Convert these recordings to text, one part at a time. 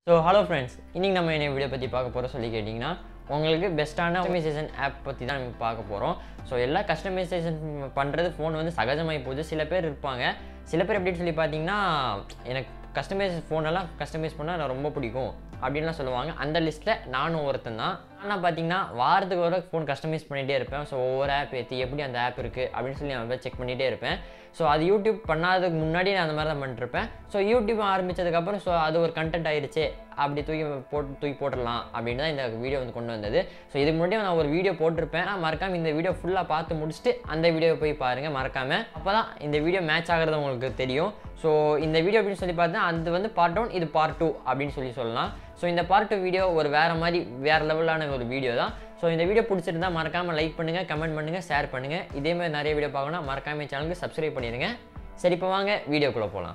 so hello friends இன்றைக்கி நம்ம என்ன வீடியோ பற்றி பார்க்க போகிறோம் சொல்லி கேட்டிங்கன்னா உங்களுக்கு பெஸ்ட்டான கஸ்டமைசேஷன் ஆப் பற்றி தான் நம்ம பார்க்க போகிறோம் ஸோ எல்லா கஸ்டமைசேஷன் பண்ணுறது ஃபோன் வந்து சகஜமாகி போகுது சில பேர் இருப்பாங்க சில பேர் எப்படின்னு சொல்லி பார்த்தீங்கன்னா எனக்கு கஸ்டமைஸ் ஃபோனெல்லாம் கஸ்டமைஸ் பண்ணால் எனக்கு ரொம்ப பிடிக்கும் அப்படின்லாம் சொல்லுவாங்க அந்த லிஸ்ட்டில் நானும் ஒருத்தன் தான் ஆனால் பார்த்தீங்கன்னா வாரத்துக்கு ஒரு ஃபோன் கஸ்டமைஸ் பண்ணிகிட்டே இருப்பேன் ஸோ ஒவ்வொரு ஆப் ஏற்றி எப்படி அந்த ஆப் இருக்குது அப்படின்னு சொல்லி நான் செக் பண்ணிகிட்டே இருப்பேன் ஸோ அது யூடியூப் பண்ணாததுக்கு முன்னாடி நான் அந்த மாதிரி தான் பண்ணிட்டுருப்பேன் ஸோ யூடியூப் ஆரம்பித்ததுக்கப்புறம் ஸோ அது ஒரு கண்டென்ட் ஆயிடுச்சு அப்படி தூக்கி போட்டு தூக்கி போட்டுடலாம் அப்படின்னு தான் இந்த வீடியோ வந்து கொண்டு வந்தது ஸோ இதுக்கு முன்னாடி நான் ஒரு வீடியோ போட்டிருப்பேன் நான் மறக்காமல் இந்த வீடியோ ஃபுல்லாக பார்த்து முடிச்சுட்டு அந்த வீடியோவை போய் பாருங்கள் மறக்காமல் அப்போ தான் இந்த வீடியோ மேட்ச் ஆகிறது உங்களுக்கு தெரியும் ஸோ இந்த வீடியோ அப்படின்னு சொல்லி பார்த்தா அது வந்து பார்ட் ஒன் இது பார்ட் டூ அப்படின்னு சொல்லி சொல்லலாம் ஸோ இந்த பார்ட் டூ வீடியோ ஒரு வேறு மாதிரி வேறு லெவலான ஒரு வீடியோ தான் ஸோ இந்த வீடியோ பிடிச்சிருந்தா மறக்காமல் லைக் பண்ணுங்கள் கமெண்ட் பண்ணுங்கள் ஷேர் பண்ணுங்கள் இதே மாதிரி நிறைய வீடியோ பார்க்கணும் மறக்காமல் சேனலுக்கு சப்ஸ்கிரைப் பண்ணிடுங்க சரி இப்போ வாங்க வீடியோக்குள்ளே போகலாம்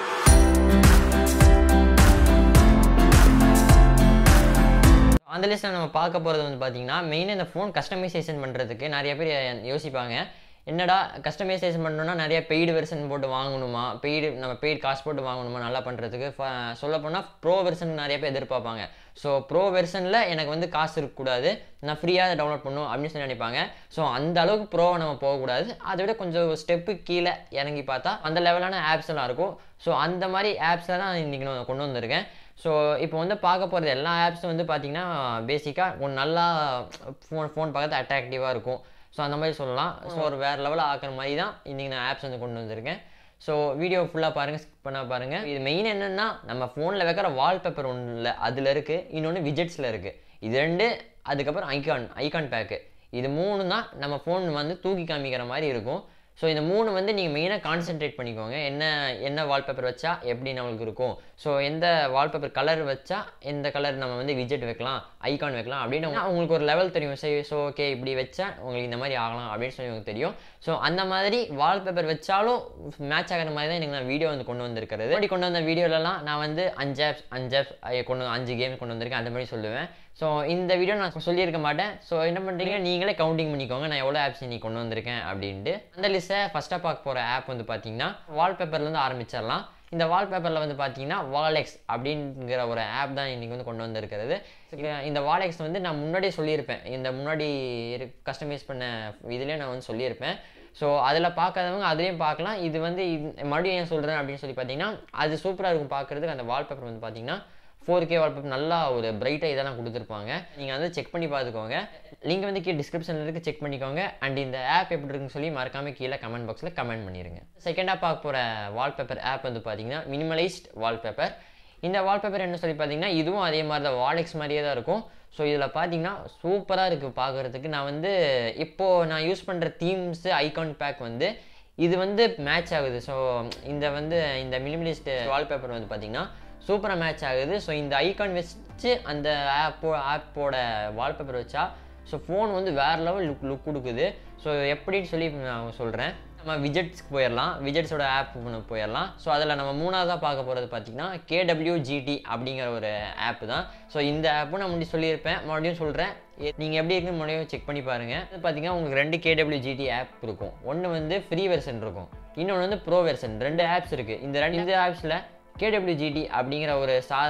அந்த லிஸ்ட்டில் நம்ம பார்க்க போகிறது வந்து பார்த்தீங்கன்னா மெயினாக இந்த ஃபோன் கஸ்டமைசேஷன் பண்ணுறதுக்கு நிறைய பேர் யோசிப்பாங்க என்னடா கஸ்டமைசேஷன் பண்ணணும்னா நிறைய பெய்டு வெர்ஷன் போட்டு வாங்கணுமா பெய்டு நம்ம பெய்டு காசு போட்டு வாங்கணுமா நல்லா பண்ணுறதுக்கு சொல்லப்போனால் ப்ரோ வெர்ஷன் நிறைய பேர் எதிர்பார்ப்பாங்க ஸோ ப்ரோ வெர்ஷனில் எனக்கு வந்து காசு இருக்கக்கூடாது நான் ஃப்ரீயாக டவுன்லோட் பண்ணும் அப்படின்னு சொல்லி நினைப்பாங்க ஸோ அந்த அளவுக்கு ப்ரோவை நம்ம போகக்கூடாது அதை விட கொஞ்சம் ஸ்டெப்பு கீழே இறங்கி பார்த்தா அந்த லெவலான ஆப்ஸ் எல்லாம் இருக்கும் ஸோ அந்த மாதிரி ஆப்ஸில் தான் இன்றைக்கி நான் கொண்டு வந்திருக்கேன் ஸோ இப்போ வந்து பார்க்க போகிறது எல்லா ஆப்ஸும் வந்து பார்த்திங்கன்னா பேசிக்காக ஒன்று நல்லா ஃபோன் ஃபோன் பார்க்கறது அட்ராக்டிவாக இருக்கும் ஸோ அந்த மாதிரி சொல்லலாம் ஸோ ஒரு வேறு லெவலில் ஆக்கிற மாதிரி தான் இன்றைக்கி நான் ஆப்ஸ் வந்து கொண்டு வந்திருக்கேன் ஸோ வீடியோ ஃபுல்லாக பாருங்கள் ஸ்கிப் பண்ணால் பாருங்கள் இது மெயின் என்னென்னா நம்ம ஃபோனில் வைக்கிற வால்பேப்பர் ஒன்று இல்லை அதில் இருக்குது இன்னொன்று விஜெட்ஸில் இருக்குது இது ரெண்டு அதுக்கப்புறம் ஐகான் ஐகான் பேக்கு இது மூணு தான் நம்ம ஃபோன் வந்து தூக்கி காமிக்கிற மாதிரி இருக்கும் ஸோ இந்த மூணு வந்து நீங்கள் மெயினாக கான்சென்ட்ரேட் பண்ணிக்கோங்க என்ன என்ன வால்பேப்பர் வச்சா எப்படி நம்மளுக்கு இருக்கும் ஸோ எந்த வால்பேப்பர் கலர் வச்சா எந்த கலர் நம்ம வந்து விஜெட் வைக்கலாம் ஐகான் வைக்கலாம் அப்படின்னு உங்களுக்கு ஒரு லெவல் தெரியும் சரி ஸோ ஓகே இப்படி வச்சா உங்களுக்கு இந்த மாதிரி ஆகலாம் அப்படின்னு சொல்லி உங்களுக்கு தெரியும் ஸோ அந்த மாதிரி வால்பேப்பர் வச்சாலும் மேட்ச் ஆகிற மாதிரி தான் எனக்கு நான் வீடியோ வந்து கொண்டு வந்திருக்கிறது அப்படி கொண்டு வந்த வீடியோலலாம் நான் வந்து அஞ்சு ஆப்ஸ் அஞ்சு ஆப்ஸ் கொண்டு வந்து அஞ்சு கேம் கொண்டு வந்திருக்கேன் அந்த மாதிரி சொல்லுவேன் ஸோ இந்த வீடியோ நான் சொல்லியிருக்க மாட்டேன் ஸோ என்ன பண்ணுறீங்க நீங்களே கவுண்டிங் பண்ணிக்கோங்க நான் எவ்வளோ ஆப்ஸ் நீ கொண்டு வந்திருக்கேன் அப்படின்ட்டு அந்த லிஸ்ட்டை ஃபஸ்ட்டாக பார்க்க போகிற ஆப் வந்து பார்த்தீங்கன்னா வால்பேப்பர்லேருந்து ஆரம்பிச்சிடலாம் இந்த வால்பேப்பரில் வந்து பார்த்தீங்கன்னா வாலெக்ஸ் அப்படிங்கிற ஒரு ஆப் தான் இன்றைக்கி வந்து கொண்டு வந்திருக்கிறது இந்த வாலெக்ஸ் வந்து நான் முன்னாடியே சொல்லியிருப்பேன் இந்த முன்னாடி கஸ்டமைஸ் பண்ண இதுலேயே நான் வந்து சொல்லியிருப்பேன் ஸோ அதில் பார்க்காதவங்க அதுலேயும் பார்க்கலாம் இது வந்து மறுபடியும் ஏன் சொல்கிறேன் அப்படின்னு சொல்லி பார்த்தீங்கன்னா அது சூப்பராக இருக்கும் பார்க்குறதுக்கு அந்த வால்பேப்பர் வந்து பார்த்தீங்கன்னா ஃபோர் கே வால்பேப்பர் நல்லா ஒரு பிரைட்டாக இதெல்லாம் கொடுத்துருப்பாங்க நீங்கள் வந்து செக் பண்ணி பார்த்துக்கோங்க லிங்க் வந்து கீழே டிஸ்கிரிப்ஷனில் இருக்குது செக் பண்ணிக்கோங்க அண்ட் இந்த ஆப் எப்படி இருக்குன்னு சொல்லி மறக்காமல் கீழே கமெண்ட் பாக்ஸில் கமெண்ட் பண்ணிடுங்க செகண்டாக பார்க்க போகிற வால்பேப்பர் ஆப் வந்து பார்த்தீங்கன்னா மினிமலைஸ்ட் வால்பேப்பர் இந்த வால்பேப்பர் என்ன சொல்லி பார்த்தீங்கன்னா இதுவும் அதே மாதிரி தான் வாலெக்ஸ் மாதிரியே தான் இருக்கும் ஸோ இதில் பார்த்தீங்கன்னா சூப்பராக இருக்குது பார்க்குறதுக்கு நான் வந்து இப்போது நான் யூஸ் பண்ணுற தீம்ஸு ஐகான் பேக் வந்து இது வந்து மேட்ச் ஆகுது ஸோ இந்த வந்து இந்த மினிமலிஸ்ட் வால்பேப்பர் வந்து பார்த்திங்கன்னா சூப்பராக மேட்ச் ஆகுது ஸோ இந்த ஐகான் வச்சு அந்த ஆப்போ ஆப்போட வால்பேப்பர் வச்சா ஸோ ஃபோன் வந்து வேறு லெவல் லுக் லுக் கொடுக்குது ஸோ எப்படின்னு சொல்லி நான் சொல்கிறேன் நம்ம விஜெட்ஸ்க்கு போயிடலாம் விஜெட்ஸோட ஆப் போயிடலாம் ஸோ அதில் நம்ம மூணாவதாக பார்க்க போகிறது பார்த்திங்கன்னா கேடபிள்யூ ஜிடி அப்படிங்கிற ஒரு ஆப் தான் ஸோ இந்த ஆப்பும் நான் முன்னாடி சொல்லியிருப்பேன் மறுபடியும் சொல்கிறேன் நீங்கள் எப்படி இருக்குன்னு மறுபடியும் செக் பண்ணி பாருங்கள் இது பார்த்தீங்கன்னா உங்களுக்கு ரெண்டு கேடபிள்யூ ஜிடி ஆப் இருக்கும் ஒன்று வந்து ஃப்ரீ வெர்ஷன் இருக்கும் இன்னொன்று வந்து ப்ரோ வெர்ஷன் ரெண்டு ஆப்ஸ் இருக்குது இந்த ரெண்டு இந்த ஆப்ஸில் கேடபிள்யூஜிடி அப்படிங்கிற ஒரு சா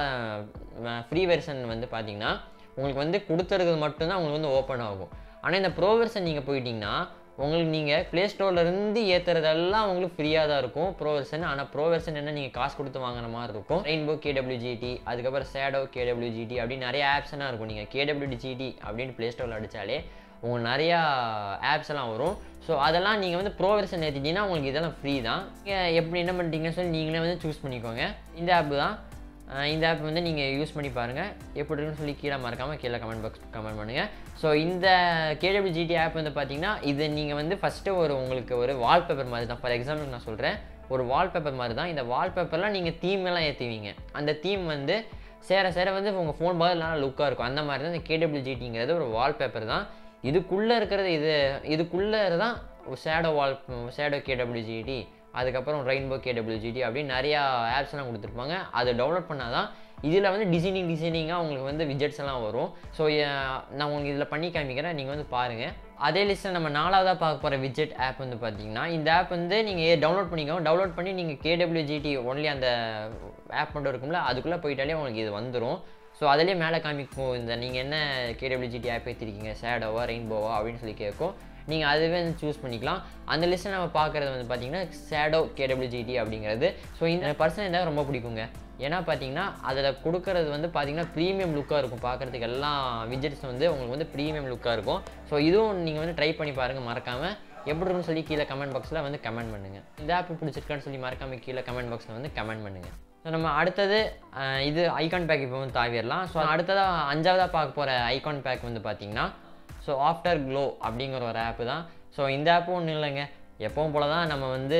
ஃப்ரீ வெர்ஷன் வந்து பார்த்தீங்கன்னா உங்களுக்கு வந்து கொடுத்துறது மட்டும்தான் உங்களுக்கு வந்து ஓப்பன் ஆகும் ஆனால் இந்த ப்ரோ வெர்ஷன் நீங்கள் போயிட்டீங்கன்னா உங்களுக்கு நீங்கள் ப்ளே ஸ்டோர்லேருந்து ஏற்றுறதெல்லாம் உங்களுக்கு ஃப்ரீயாக தான் இருக்கும் ப்ரோ வெர்ஷன் ஆனால் ப்ரோ வெர்ஷன் என்ன நீங்கள் காசு கொடுத்து வாங்குற மாதிரி இருக்கும் ரெயின்போ கேடபிள்யூஜிடி அதுக்கப்புறம் சேடோ கேடபிள்யூஜிடி அப்படின்னு நிறைய ஆப்ஸ்லாம் இருக்கும் நீங்கள் கேடபிள்யூஜிடி அப்படின்னு ப்ளே ஸ்டோரில் அடித்தாலே உங்களுக்கு நிறையா ஆப்ஸ் எல்லாம் வரும் ஸோ அதெல்லாம் நீங்கள் வந்து ப்ரோ வெர்ஷன் ஏற்றிட்டீங்கன்னா உங்களுக்கு இதெல்லாம் ஃப்ரீ தான் நீங்கள் எப்படி என்ன பண்ணுறீங்கன்னு சொல்லி நீங்களே வந்து சூஸ் பண்ணிக்கோங்க இந்த ஆப் தான் இந்த ஆப் வந்து நீங்கள் யூஸ் பண்ணி பாருங்கள் எப்படி இருக்குன்னு சொல்லி கீழே மறக்காமல் கீழே கமெண்ட் பாக்ஸ் கமெண்ட் பண்ணுங்கள் ஸோ இந்த கேடபிள் ஜிடி ஆப் வந்து பார்த்தீங்கன்னா இது நீங்கள் வந்து ஃபஸ்ட்டு ஒரு உங்களுக்கு ஒரு வால்பேப்பர் மாதிரி தான் ஃபார் எக்ஸாம்பிள் நான் சொல்கிறேன் ஒரு வால்பேப்பர் மாதிரி தான் இந்த வால்பேப்பர்லாம் நீங்கள் தீம் எல்லாம் ஏற்றுவீங்க அந்த தீம் வந்து சேர சேர வந்து உங்கள் ஃபோன் பார்த்து நல்லா லுக்காக இருக்கும் அந்த மாதிரி தான் இந்த கேடபிள் ஜிடிங்கிறது ஒரு வால்பேப்பர் தான் இதுக்குள்ளே இருக்கிறது இது இதுக்குள்ளே தான் ஷேடோ வால் ஷேடோ கேடபிள்யூஜிடி அதுக்கப்புறம் ரெயின்போ கேடபிள்யூஜிடி அப்படின்னு நிறையா ஆப்ஸ்லாம் கொடுத்துருப்பாங்க அதை டவுன்லோட் பண்ணால் தான் இதில் வந்து டிசைனிங் டிசைனிங்காக உங்களுக்கு வந்து விஜெட்ஸ் எல்லாம் வரும் ஸோ நான் உங்களுக்கு இதில் பண்ணி காமிக்கிறேன் நீங்கள் வந்து பாருங்கள் அதே லிஸ்ட்டில் நம்ம நாலாவதாக பார்க்க போகிற விஜெட் ஆப் வந்து பார்த்தீங்கன்னா இந்த ஆப் வந்து நீங்கள் டவுன்லோட் பண்ணிக்கோங்க டவுன்லோட் பண்ணி நீங்கள் கேடபிள்யூஜிடி ஒன்லி அந்த ஆப் மட்டும் இருக்கும்ல அதுக்குள்ளே போயிட்டாலே உங்களுக்கு இது வந்துடும் ஸோ அதிலே மேலே காமிக்கும் இந்த நீங்கள் என்ன கேடபிள்யூஜிடி ஆப் ஏற்றிருக்கீங்க சேடோவா ரெயின்போவா அப்படின்னு சொல்லி கேட்கும் நீங்கள் அதுவே வந்து சூஸ் பண்ணிக்கலாம் அந்த லிஸ்ட்டை நம்ம பார்க்குறது வந்து பார்த்தீங்கன்னா சேடோ கேடபிள்யூஜிடி அப்படிங்கிறது ஸோ இந்த பர்சன் இருந்தால் ரொம்ப பிடிக்குங்க ஏன்னா பார்த்தீங்கன்னா அதில் கொடுக்கறது வந்து பார்த்தீங்கன்னா ப்ரீமியம் லுக்காக இருக்கும் பார்க்குறதுக்கு எல்லா விஜெட்ஸ் வந்து உங்களுக்கு வந்து ப்ரீமியம் லுக்காக இருக்கும் ஸோ இதுவும் நீங்கள் வந்து ட்ரை பண்ணி பாருங்கள் மறக்காமல் எப்படி இருக்குன்னு சொல்லி கீழே கமெண்ட் பாக்ஸில் வந்து கமெண்ட் பண்ணுங்கள் இந்த ஆப் பிடிச்சிருக்கான்னு சொல்லி மறக்காமல் கீழே கமெண்ட் பாக்ஸில் வந்து கமெண்ட் பண்ணுங்கள் ஸோ நம்ம அடுத்தது அஹ், இது ஐகான் பேக் இப்போ வந்து தாவிடலாம் ஸோ அடுத்ததாக அஞ்சாவதாக பார்க்க போகிற ஐகான் பேக் வந்து பார்த்தீங்கன்னா ஸோ ஆஃப்டர் க்ளோ அப்படிங்கிற ஒரு ஆப்பு தான் ஸோ இந்த ஆப்பும் ஒன்றும் இல்லைங்க எப்பவும் போல தான் நம்ம வந்து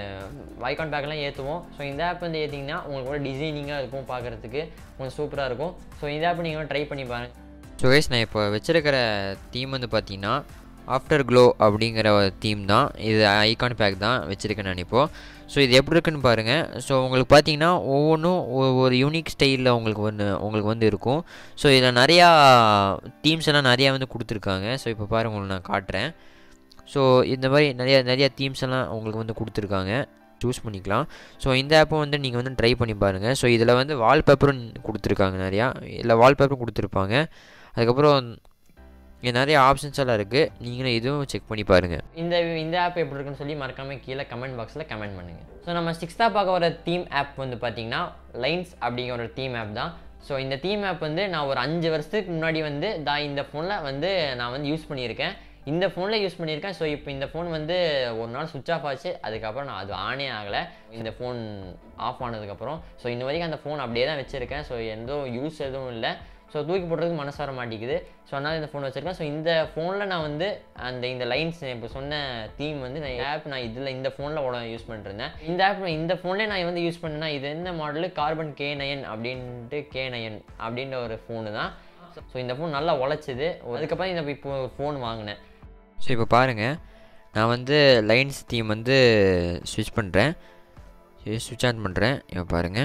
ஐகான் பேக்கெலாம் ஏற்றுவோம் ஸோ இந்த ஆப் வந்து ஏற்றிங்கன்னா உங்களுக்கு ஒரு டிசைனிங்காக இருக்கும் பார்க்குறதுக்கு கொஞ்சம் சூப்பராக இருக்கும் ஸோ இந்த ஆப் நீங்கள் ட்ரை பண்ணி பாருங்கள் ஸோ கைஸ் நான் இப்போ வச்சிருக்கிற தீம் வந்து பார்த்தீங்கன்னா ஆஃப்டர் க்ளோ அப்படிங்கிற ஒரு தீம் தான் இது ஐகான் பேக் தான் வச்சுருக்கேன் நான் இப்போது ஸோ இது எப்படி இருக்குன்னு பாருங்கள் ஸோ உங்களுக்கு பார்த்தீங்கன்னா ஒவ்வொன்றும் ஒரு யூனிக் ஸ்டைலில் உங்களுக்கு ஒன்று உங்களுக்கு வந்து இருக்கும் ஸோ இதில் நிறையா தீம்ஸ் எல்லாம் நிறையா வந்து கொடுத்துருக்காங்க ஸோ இப்போ பாருங்க உங்களுக்கு நான் காட்டுறேன் ஸோ இந்த மாதிரி நிறைய நிறைய தீம்ஸ் எல்லாம் உங்களுக்கு வந்து கொடுத்துருக்காங்க சூஸ் பண்ணிக்கலாம் ஸோ இந்த ஆப்பும் வந்து நீங்கள் வந்து ட்ரை பண்ணி பாருங்கள் ஸோ இதில் வந்து வால்பேப்பரும் கொடுத்துருக்காங்க நிறையா இல்லை வால்பேப்பரும் கொடுத்துருப்பாங்க அதுக்கப்புறம் இங்கே நிறைய ஆப்ஷன்ஸ் எல்லாம் இருக்குது நீங்களும் இதுவும் செக் பண்ணி பாருங்கள் இந்த இந்த ஆப் எப்படி இருக்குன்னு சொல்லி மறக்காம கீழே கமெண்ட் பாக்ஸில் கமெண்ட் பண்ணுங்கள் ஸோ நம்ம சிக்ஸ்த்தாக பார்க்க வர தீம் ஆப் வந்து பார்த்தீங்கன்னா லைன்ஸ் அப்படிங்கிற ஒரு தீம் ஆப் தான் ஸோ இந்த தீம் ஆப் வந்து நான் ஒரு அஞ்சு வருஷத்துக்கு முன்னாடி வந்து தான் இந்த ஃபோனில் வந்து நான் வந்து யூஸ் பண்ணியிருக்கேன் இந்த ஃபோனில் யூஸ் பண்ணியிருக்கேன் ஸோ இப்போ இந்த ஃபோன் வந்து ஒரு நாள் சுவிச் ஆஃப் ஆச்சு அதுக்கப்புறம் நான் அது ஆனே ஆகலை இந்த ஃபோன் ஆஃப் ஆனதுக்கப்புறம் ஸோ இன்ன வரைக்கும் அந்த ஃபோன் அப்படியே தான் வச்சுருக்கேன் ஸோ எந்த யூஸ் எதுவும் இல்லை ஸோ தூக்கி போடுறதுக்கு மனசு வர மாட்டேங்குது ஸோ அதனால் இந்த ஃபோன் வச்சுருக்கேன் ஸோ இந்த ஃபோனில் நான் வந்து அந்த இந்த லைன்ஸ் இப்போ சொன்ன தீம் வந்து நான் ஆப் நான் இதில் இந்த ஃபோனில் யூஸ் பண்ணிருந்தேன் இந்த ஆப் இந்த ஃபோன்லேயே நான் வந்து யூஸ் பண்ணேன்னா இது என்ன மாடலு கார்பன் கே நயன் அப்படின்ட்டு கே நயன் அப்படின்ற ஒரு ஃபோனு தான் ஸோ இந்த ஃபோன் நல்லா உழைச்சிது அதுக்கப்புறம் இந்த இப்போ ஒரு ஃபோன் வாங்கினேன் ஸோ இப்போ பாருங்கள் நான் வந்து லைன்ஸ் தீம் வந்து ஸ்விட்ச் பண்ணுறேன் ஸ்விட்ச் ஆன் பண்ணுறேன் இப்போ பாருங்கள்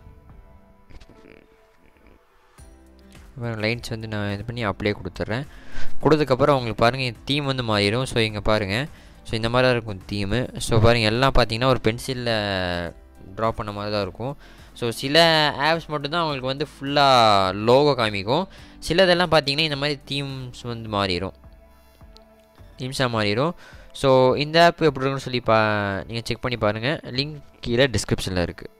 லைன்ஸ் வந்து நான் இது பண்ணி அப்ளை கொடுத்துட்றேன் கொடுத்ததுக்கப்புறம் உங்களுக்கு பாருங்கள் தீம் வந்து மாறிடும் ஸோ இங்கே பாருங்கள் ஸோ இந்த மாதிரி தான் இருக்கும் தீமு ஸோ பாருங்கள் எல்லாம் பார்த்தீங்கன்னா ஒரு பென்சிலில் ட்ரா பண்ண மாதிரி தான் இருக்கும் ஸோ சில ஆப்ஸ் மட்டும்தான் உங்களுக்கு வந்து ஃபுல்லாக லோகோ காமிக்கும் சிலதெல்லாம் பார்த்தீங்கன்னா இந்த மாதிரி தீம்ஸ் வந்து மாறிடும் தீம்ஸாக மாறிடும் ஸோ இந்த ஆப் எப்படி இருக்குன்னு சொல்லி பா நீங்கள் செக் பண்ணி பாருங்கள் லிங்க் கீழே டிஸ்கிரிப்ஷனில் இருக்குது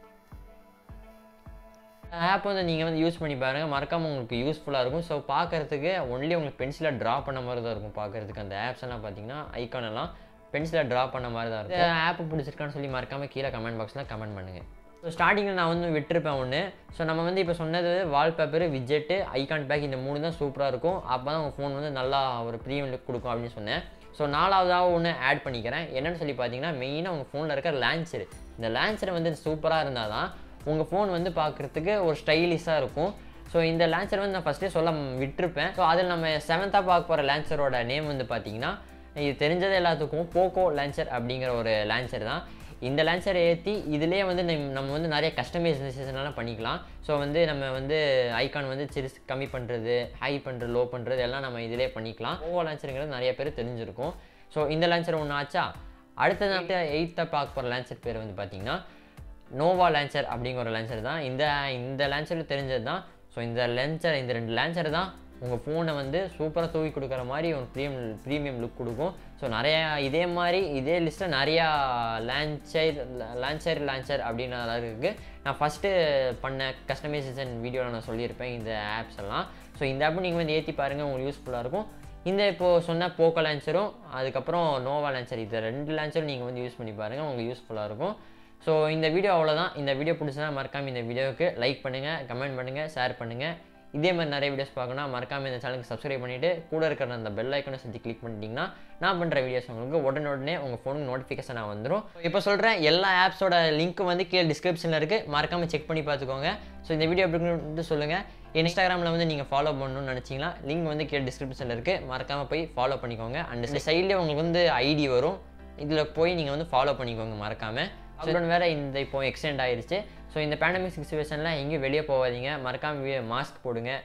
ஆப் வந்து நீங்கள் வந்து யூஸ் பண்ணி பாருங்கள் மறக்காமல் உங்களுக்கு யூஸ்ஃபுல்லாக இருக்கும் ஸோ பார்க்குறதுக்கு ஒன்லி உங்களுக்கு பென்சிலில் ட்ரா பண்ண மாதிரி தான் இருக்கும் பார்க்குறதுக்கு அந்த ஆப்ஸ் எல்லாம் பார்த்தீங்கன்னா ஐக்கான் எல்லாம் பென்சிலில் ட்ரா பண்ண மாதிரி தான் இருக்கும் இந்த ஆப் பிடிச்சிருக்கான்னு சொல்லி மறக்காமல் கீழே கமெண்ட் பாக்ஸில் கமெண்ட் பண்ணுங்கள் ஸோ ஸ்டார்டிங்கில் நான் வந்து விட்டுருப்பேன் ஒன்று ஸோ நம்ம வந்து இப்போ சொன்னது வால்பேப்பர் விஜெட்டு ஐகான் பேக் இந்த மூணு தான் சூப்பராக இருக்கும் அப்போ தான் உங்கள் ஃபோன் வந்து நல்லா ஒரு ப்ரீமியம் லுக் கொடுக்கும் அப்படின்னு சொன்னேன் ஸோ நாலாவதாக ஒன்று ஆட் பண்ணிக்கிறேன் என்னென்னு சொல்லி பார்த்தீங்கன்னா மெயினாக உங்கள் ஃபோனில் இருக்க லான்ச்சர் இந்த லான்ச்சர் வந்து சூப்பராக இருந்தால் தான் உங்கள் ஃபோன் வந்து பார்க்குறதுக்கு ஒரு ஸ்டைலிஷாக இருக்கும் ஸோ இந்த லான்ச்சர் வந்து நான் ஃபஸ்ட்டே சொல்ல விட்டுருப்பேன் ஸோ அதில் நம்ம செவன்த்தாக பார்க்க போகிற லான்ச்சரோட நேம் வந்து பார்த்தீங்கன்னா இது தெரிஞ்சது எல்லாத்துக்கும் போக்கோ லான்ச்சர் அப்படிங்கிற ஒரு லான்ச்சர் தான் இந்த லான்ச்சரை ஏற்றி இதிலே வந்து நம்ம நம்ம வந்து நிறைய கஸ்டமைசேஷன்லாம் பண்ணிக்கலாம் ஸோ வந்து நம்ம வந்து ஐகான் வந்து சிறுசு கம்மி பண்ணுறது ஹை பண்ணுறது லோ பண்ணுறது எல்லாம் நம்ம இதிலே பண்ணிக்கலாம் போகோ லான்ச்சருங்கிறது நிறைய பேர் தெரிஞ்சிருக்கும் ஸோ இந்த லான்ச்சர் ஒன்று ஆச்சா அடுத்தது எயித்தை பார்க்க போகிற லான்ச்சர் பேர் வந்து பார்த்தீங்கன்னா நோவா லான்ச்சர் அப்படிங்கிற ஒரு லான்ச்சர் தான் இந்த இந்த லான்ச்சர் தெரிஞ்சது தான் ஸோ இந்த லான்ச்சர் இந்த ரெண்டு லான்ச்சர் தான் உங்கள் ஃபோனை வந்து சூப்பராக தூக்கி கொடுக்குற மாதிரி ஒரு ப்ரீமியம் ப்ரீமியம் லுக் கொடுக்கும் ஸோ நிறையா இதே மாதிரி இதே லிஸ்ட்டில் நிறையா லான்ச்சர் லான்ச்சர் லான்ச்சர் அப்படின்னு இருக்குது நான் ஃபஸ்ட்டு பண்ண கஸ்டமைசேஷன் வீடியோவில் நான் சொல்லியிருப்பேன் இந்த ஆப்ஸ் எல்லாம் ஸோ இந்த ஆப்பும் நீங்கள் வந்து ஏற்றி பாருங்கள் உங்களுக்கு யூஸ்ஃபுல்லாக இருக்கும் இந்த இப்போது சொன்ன போக்கோ லான்ச்சரும் அதுக்கப்புறம் நோவா லான்ச்சர் இது ரெண்டு லான்ச்சரும் நீங்கள் வந்து யூஸ் பண்ணி பாருங்கள் உங்களுக்கு யூஸ்ஃபுல்லாக இருக்கும் ஸோ இந்த வீடியோ அவ்வளோதான் இந்த வீடியோ பிடிச்சா மறக்காமல் இந்த வீடியோவுக்கு லைக் பண்ணுங்கள் கமெண்ட் பண்ணுங்கள் ஷேர் பண்ணுங்கள் இதே மாதிரி நிறைய வீடியோஸ் பார்க்கணும் மறக்காமல் இந்த சேனலுக்கு சப்ஸ்கிரைப் பண்ணிவிட்டு கூட இருக்கிற அந்த பெல் ஐக்கனை சுற்றி கிளிக் பண்ணிட்டீங்கன்னா நான் பண்ணுற வீடியோஸ் உங்களுக்கு உடனே உடனே உங்கள் ஃபோனுக்கு நோட்டிஃபிகேஷனாக வந்துடும் இப்போ சொல்கிறேன் எல்லா ஆப்ஸோட லிங்க் வந்து கீழே டிஸ்கிரிப்ஷனில் இருக்குது மறக்காமல் செக் பண்ணி பார்த்துக்கோங்க ஸோ இந்த வீடியோ எப்படி இருக்குன்னு சொல்லுங்கள் இன்ஸ்டாகிராமில் வந்து நீங்கள் ஃபாலோ பண்ணணும்னு நினச்சிங்கன்னா லிங்க் வந்து கீழே டிஸ்கிரிப்ஷனில் இருக்குது மறக்காமல் போய் ஃபாலோ பண்ணிக்கோங்க அண்ட் சைட்லேயே உங்களுக்கு வந்து ஐடி வரும் இதில் போய் நீங்கள் வந்து ஃபாலோ பண்ணிக்கோங்க மறக்காமல் லாக்டவுன் வேறு இந்த இப்போ எக்ஸ்டெண்ட் ஆயிருச்சு ஸோ இந்த பேண்டமிக் சுச்சுவேஷனில் எங்கேயும் வெளியே போகாதீங்க மறக்காமல் மாஸ்க் போடுங்க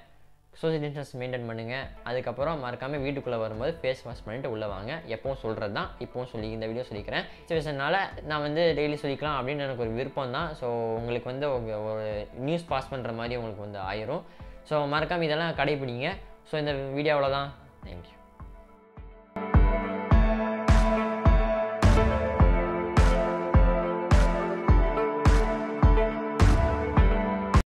சோஷியல் டிஸ்டன்ஸ் மெயின்டைன் பண்ணுங்கள் அதுக்கப்புறம் மறக்காமல் வீட்டுக்குள்ளே வரும்போது ஃபேஸ் வாஷ் பண்ணிட்டு உள்ளே வாங்க எப்பவும் சொல்கிறது தான் இப்போவும் சொல்லி இந்த வீடியோ சொல்லிக்கிறேன் சுச்சுவேஷனால் நான் வந்து டெய்லி சொல்லிக்கலாம் அப்படின்னு எனக்கு ஒரு விருப்பம் தான் ஸோ உங்களுக்கு வந்து உங்க ஒரு நியூஸ் பாஸ் பண்ணுற மாதிரி உங்களுக்கு வந்து ஆயிரும் ஸோ மறக்காமல் இதெல்லாம் கடைபிடிங்க ஸோ இந்த வீடியோவில் தான் தேங்க்யூ